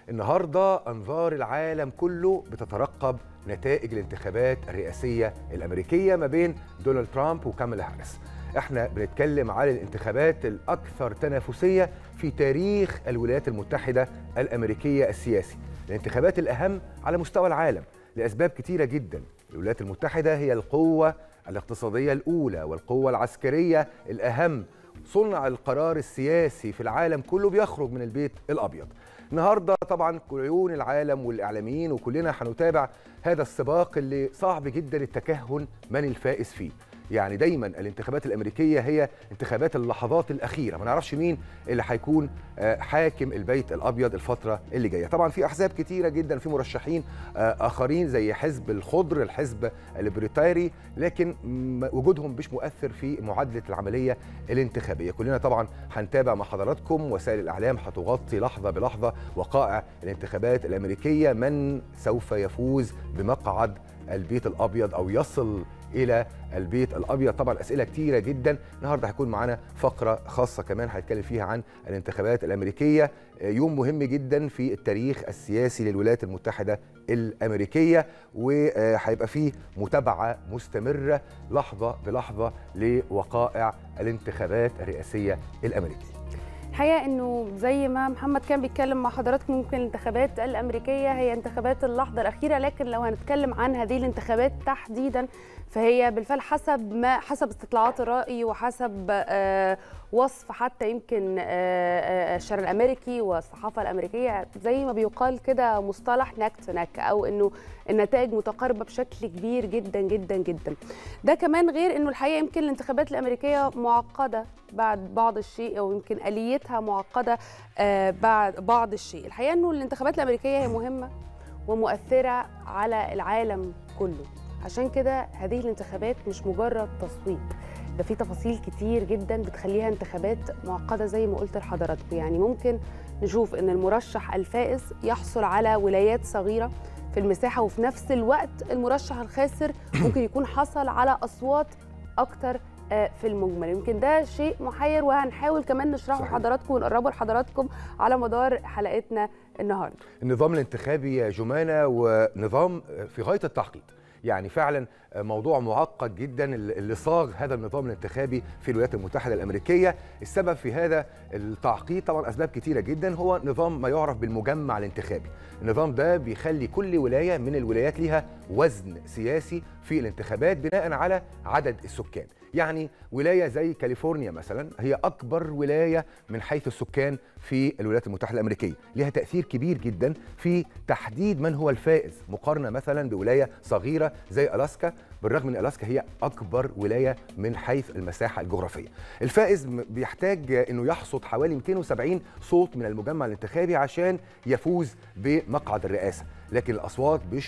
النهارده انظار العالم كله بتترقب نتائج الانتخابات الرئاسيه الامريكيه ما بين دونالد ترامب وكاميلا هاريس. احنا بنتكلم على الانتخابات الاكثر تنافسيه في تاريخ الولايات المتحده الامريكيه السياسي، الانتخابات الاهم على مستوى العالم لاسباب كتيره جدا. الولايات المتحده هي القوه الاقتصاديه الاولى والقوه العسكريه الاهم. صنع القرار السياسي في العالم كله بيخرج من البيت الابيض. النهارده طبعا عيون العالم والاعلاميين وكلنا هنتابع هذا السباق اللي صعب جدا التكهن من الفائز فيه يعني دايما الانتخابات الامريكيه هي انتخابات اللحظات الاخيره ما نعرفش مين اللي هيكون حاكم البيت الابيض الفتره اللي جايه طبعا في احزاب كتيره جدا في مرشحين اخرين زي حزب الخضر الحزب الليبرتاري لكن وجودهم مش مؤثر في معادله العمليه الانتخابيه كلنا طبعا هنتابع مع حضراتكم وسائل الاعلام هتغطي لحظه بلحظه وقائع الانتخابات الامريكيه من سوف يفوز بمقعد البيت الابيض او يصل الى البيت الابيض طبعا اسئله كتيره جدا النهارده هيكون معانا فقره خاصه كمان هنتكلم فيها عن الانتخابات الامريكيه يوم مهم جدا في التاريخ السياسي للولايات المتحده الامريكيه وهيبقى فيه متابعه مستمره لحظه بلحظه لوقائع الانتخابات الرئاسيه الامريكيه الحقيقه انه زي ما محمد كان بيتكلم مع حضراتكم ممكن الانتخابات الامريكيه هي انتخابات اللحظه الاخيره لكن لو هنتكلم عن هذه الانتخابات تحديدا فهي بالفعل حسب ما حسب استطلاعات الراي وحسب آه وصف حتى يمكن آه الشارع الامريكي والصحافه الامريكيه زي ما بيقال كده مصطلح نك تو نك او انه النتائج متقاربه بشكل كبير جدا جدا جدا ده كمان غير انه الحقيقه يمكن الانتخابات الامريكيه معقده بعد بعض الشيء او يمكن اليتها معقده آه بعد بعض الشيء الحقيقه انه الانتخابات الامريكيه هي مهمه ومؤثره على العالم كله عشان كده هذه الانتخابات مش مجرد تصويت ده في تفاصيل كتير جدا بتخليها انتخابات معقده زي ما قلت لحضراتكم يعني ممكن نشوف ان المرشح الفائز يحصل على ولايات صغيره في المساحه وفي نفس الوقت المرشح الخاسر ممكن يكون حصل على اصوات اكتر في المجمل يمكن ده شيء محير وهنحاول كمان نشرحه لحضراتكم ونقربه لحضراتكم على مدار حلقتنا النهارده النظام الانتخابي يا جمانه ونظام في غايه التعقيد يعني فعلا موضوع معقد جدا اللي صاغ هذا النظام الانتخابي في الولايات المتحده الامريكيه السبب في هذا التعقيد طبعا اسباب كتيره جدا هو نظام ما يعرف بالمجمع الانتخابي النظام ده بيخلي كل ولايه من الولايات ليها وزن سياسي في الانتخابات بناء على عدد السكان يعني ولايه زي كاليفورنيا مثلا هي اكبر ولايه من حيث السكان في الولايات المتحده الامريكيه لها تاثير كبير جدا في تحديد من هو الفائز مقارنه مثلا بولايه صغيره زي الاسكا بالرغم ان الاسكا هي اكبر ولايه من حيث المساحه الجغرافيه الفائز بيحتاج انه يحصد حوالي 270 صوت من المجمع الانتخابي عشان يفوز بمقعد الرئاسه لكن الاصوات مش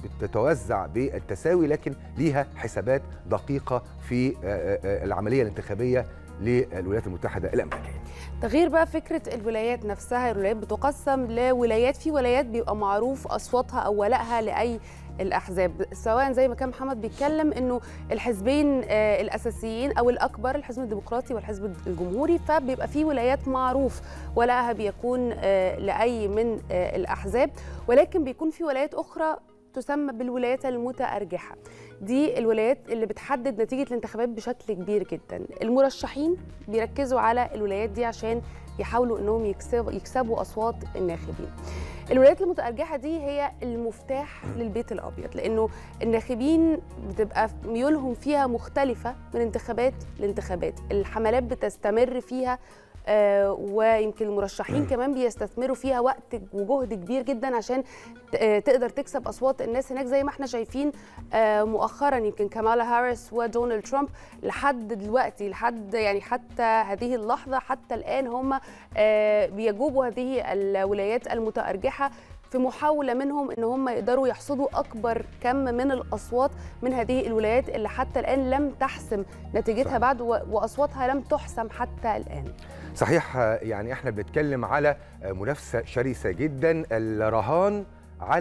بتتوزع بالتساوي لكن ليها حسابات دقيقه في العمليه الانتخابيه للولايات المتحده الامريكيه. تغيير بقى فكره الولايات نفسها، الولايات بتقسم لولايات في ولايات بيبقى معروف اصواتها او ولائها لاي الاحزاب سواء زي ما كان محمد بيتكلم انه الحزبين الاساسيين او الاكبر الحزب الديمقراطي والحزب الجمهوري فبيبقى في ولايات معروف ولائها بيكون لاي من الاحزاب ولكن بيكون في ولايات اخرى تسمى بالولايات المتأرجحة دي الولايات اللي بتحدد نتيجة الانتخابات بشكل كبير جدا المرشحين بيركزوا على الولايات دي عشان يحاولوا انهم يكسبوا, يكسبوا اصوات الناخبين الولايات المتأرجحة دي هي المفتاح للبيت الأبيض لأنه الناخبين بتبقى ميولهم فيها مختلفة من انتخابات لانتخابات الحملات بتستمر فيها آه ويمكن المرشحين كمان بيستثمروا فيها وقت وجهد كبير جدا عشان تقدر تكسب اصوات الناس هناك زي ما احنا شايفين آه مؤخرا يمكن كمالا هاريس ودونالد ترامب لحد دلوقتي لحد يعني حتى هذه اللحظه حتى الان هم آه بيجوبوا هذه الولايات المتارجحه في محاوله منهم ان هم يقدروا يحصدوا اكبر كم من الاصوات من هذه الولايات اللي حتى الان لم تحسم نتيجتها بعد واصواتها لم تحسم حتى الان. صحيح يعني احنا بنتكلم على منافسه شرسه جدا الرهان على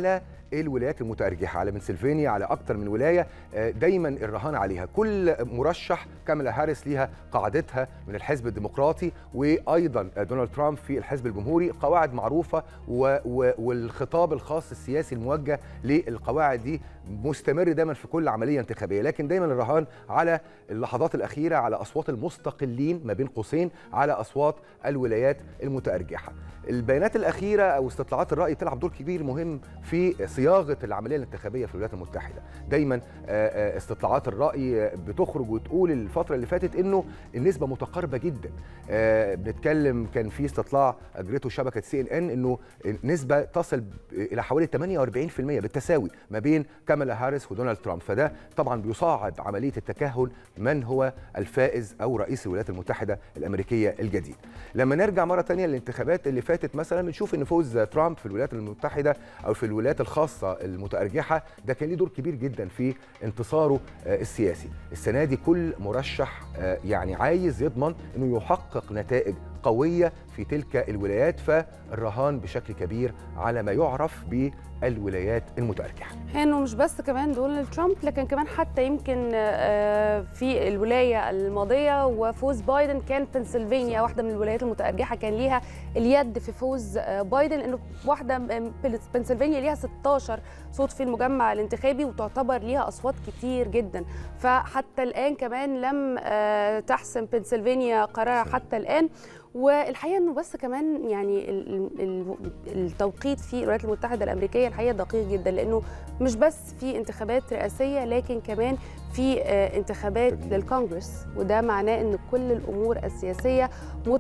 الولايات المتارجحه على بنسلفانيا على اكتر من ولايه آه، دايما الرهان عليها كل مرشح كاملا هاريس ليها قاعدتها من الحزب الديمقراطي وايضا دونالد ترامب في الحزب الجمهوري قواعد معروفه و و والخطاب الخاص السياسي الموجه للقواعد دي مستمر دايما في كل عمليه انتخابيه لكن دايما الرهان على اللحظات الاخيره على اصوات المستقلين ما بين قوسين على اصوات الولايات المتارجحه البيانات الاخيره او استطلاعات الراي تلعب دور كبير مهم في صياغه العمليه الانتخابيه في الولايات المتحده دايما آه، آه، استطلاعات الراي بتخرج وتقول الفتره اللي فاتت انه النسبه متقاربه جدا آه، بنتكلم كان في استطلاع اجرته شبكه سي ان ان انه نسبه تصل الى حوالي 48% بالتساوي ما بين كامالا هاريس ودونالد ترامب فده طبعا بيصعد عمليه التكهن من هو الفائز او رئيس الولايات المتحده الامريكيه الجديد لما نرجع مره ثانيه للانتخابات اللي فاتت مثلا بنشوف ان فوز ترامب في الولايات المتحده او في الولايات الخاصه المتارجحه ده كان ليه دور كبير جدا في انتصاره آه، السياسي السنه دي كل مرشح آه، يعني عايز يضمن انه يحقق نتائج قويه في تلك الولايات فالرهان بشكل كبير على ما يعرف بالولايات المتارجحه انه مش بس كمان دونالد ترامب لكن كمان حتى يمكن آه، في الولايه الماضيه وفوز بايدن كان بنسلفانيا واحده من الولايات المتارجحه كان ليها اليد في فوز آه، بايدن لانه واحده من بنسلفانيا ليها 16 صوت في المجمع الانتخابي وتعتبر ليها اصوات كتير جدا فحتى الان كمان لم آه، تحسم بنسلفانيا قرارها حتى الان والحقيقه انه بس كمان يعني ال- ال- التوقيت في الولايات المتحده الامريكيه الحقيقه دقيق جدا لانه مش بس في انتخابات رئاسيه لكن كمان في آه، انتخابات جميل. للكونجرس وده معناه ان كل الامور السياسيه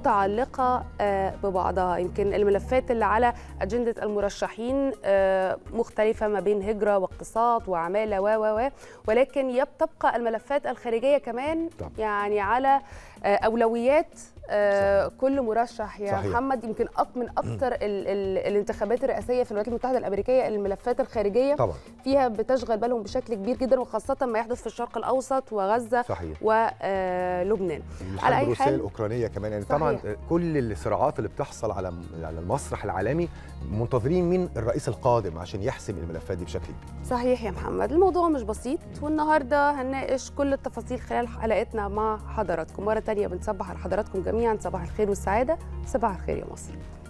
متعلقه آه، ببعضها يمكن الملفات اللي على اجنده المرشحين آه، مختلفه ما بين هجره واقتصاد وعماله و و و ولكن يب تبقى الملفات الخارجيه كمان طبعا. يعني على آه، اولويات آه، كل مرشح يا صحيح. محمد يمكن أك من اكثر ال ال الانتخابات الرئاسيه في الولايات المتحده الامريكيه الملفات الخارجيه طبعا فيها بتشغل بالهم بشكل كبير جدا وخاصه ما يحدث في الشرق الاوسط وغزه صحيح ولبنان الحرب أي الروسيه حال- الاوكرانيه كمان يعني طبعا صحيح. كل الصراعات اللي بتحصل على على المسرح العالمي منتظرين مين الرئيس القادم عشان يحسم الملفات دي بشكل كبير صحيح يا محمد الموضوع مش بسيط والنهارده هنناقش كل التفاصيل خلال حلقتنا مع حضراتكم مره تانية بنصبح على حضراتكم جميعا صباح الخير والسعاده صباح الخير يا مصر